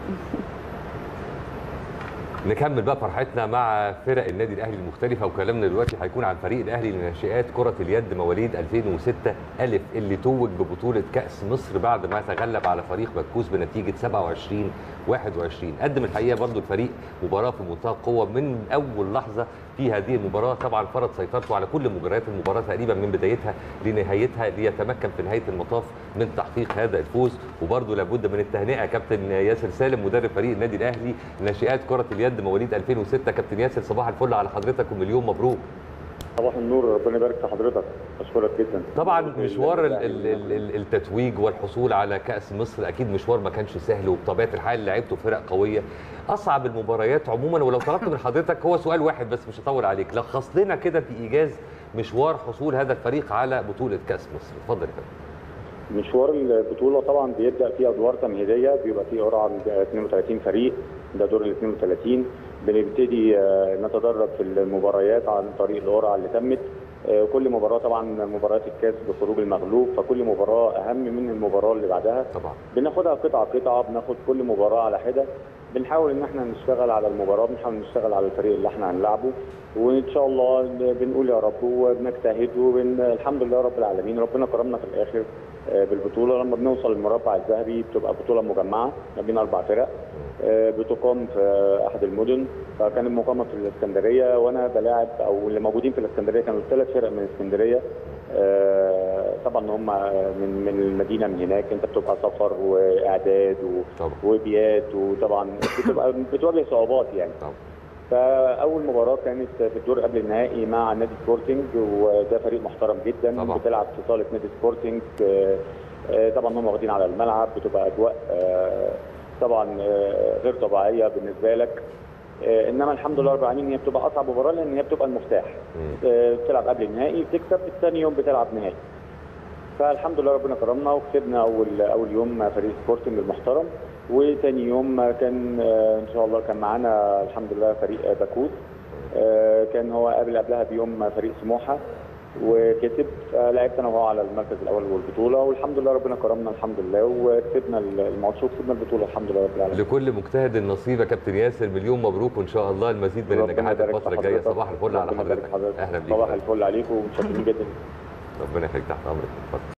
نكمل بقى فرحتنا مع فرق النادي الاهلي المختلفه وكلامنا دلوقتي هيكون عن فريق الاهلي لناشئات كره اليد مواليد 2006 الف اللي توج ببطوله كاس مصر بعد ما تغلب على فريق مكوس بنتيجه 27 21 قدم الحقيقه برضو الفريق مباراه في منتهى القوه من اول لحظه في هذه المباراه طبعا فرض سيطرته على كل مجريات المباراه تقريبا من بدايتها لنهايتها ليتمكن في نهايه المطاف من تحقيق هذا الفوز وبرضو لابد من التهنئه كابتن ياسر سالم مدرب فريق النادي الاهلي ناشئات كره اليد مواليد 2006 كابتن ياسر صباح الفل على حضرتك ومليون مبروك صباح النور ربنا يبارك في حضرتك اشكرك جدا طبعا مشوار ال- ال- ال- ال- التتويج والحصول على كاس مصر اكيد مشوار ما كانش سهل وبطبيعه الحال لعبته فرق قويه اصعب المباريات عموما ولو طلبت من حضرتك هو سؤال واحد بس مش هطول عليك لخص لنا كده في ايجاز مشوار حصول هذا الفريق على بطوله كاس مصر اتفضل يا فندم مشوار البطوله طبعا بيبدا فيه ادوار تمهيديه بيبقى فيه قرعه من 32 فريق ده دور ال 32 بنبتدي آه، نتدرج في المباريات عن طريق القرعه اللي تمت آه، كل مباراه طبعا مباريات الكاس بخروج المغلوب فكل مباراه اهم من المباراه اللي بعدها طبعا بناخدها قطعه قطعه بناخد كل مباراه على حده بنحاول ان احنا نشتغل على المباراه بنحاول نشتغل على الفريق اللي احنا هنلعبه وان شاء الله بنقول يا رب وبنجتهد والحمد لله رب العالمين ربنا كرمنا في الاخر آه، بالبطوله لما بنوصل المربع الذهبي بتبقى بطوله مجمعه ما بين اربع فرق آه، بتقام في احد المدن فكان المقامه في الاسكندريه وانا بلاعب او اللي موجودين في الاسكندريه كانوا ثلاث فرق من الاسكندريه آه، طبعا هم من من المدينه من هناك انت بتبقى سفر واعداد و طبعا وبيات وطبعا بتبقى بتواجه صعوبات يعني طبعا فاول مباراه كانت في الدور قبل النهائي مع نادي سبورتنج وده فريق محترم جدا طبعا. بتلعب في صاله نادي سبورتنج آه، آه، طبعا هم واخدين على الملعب بتبقى اجواء آه، طبعا آه، غير طبيعيه بالنسبه لك آه، انما الحمد لله رب العالمين هي بتبقى اصعب مباراه لان هي بتبقى المفتاح مم. آه، بتلعب قبل النهائي بتكسب الثاني يوم بتلعب نهائي فالحمد لله ربنا كرمنا وكسبنا اول اول يوم فريق سبورتنج المحترم وتاني يوم كان آه، ان شاء الله كان معانا الحمد لله فريق باكوس آه، كان هو قابل قبلها بيوم فريق سموحه وكسب فلعبت انا وهو على المركز الاول والبطوله والحمد لله ربنا كرمنا الحمد لله وكسبنا الماتش وكسبنا البطوله الحمد لله رب العالمين لكل مجتهد نصيب يا كابتن ياسر مليون مبروك وان شاء الله المزيد من ربنا النجاحات يبارك الفتره في الجايه حضرتك. صباح الفل على ربنا يبارك حضرتك في حضرتك. اهلا بيك صباح الفل عليكم ومتشكرين جدا ربنا يخليك تحت امرك اتفضل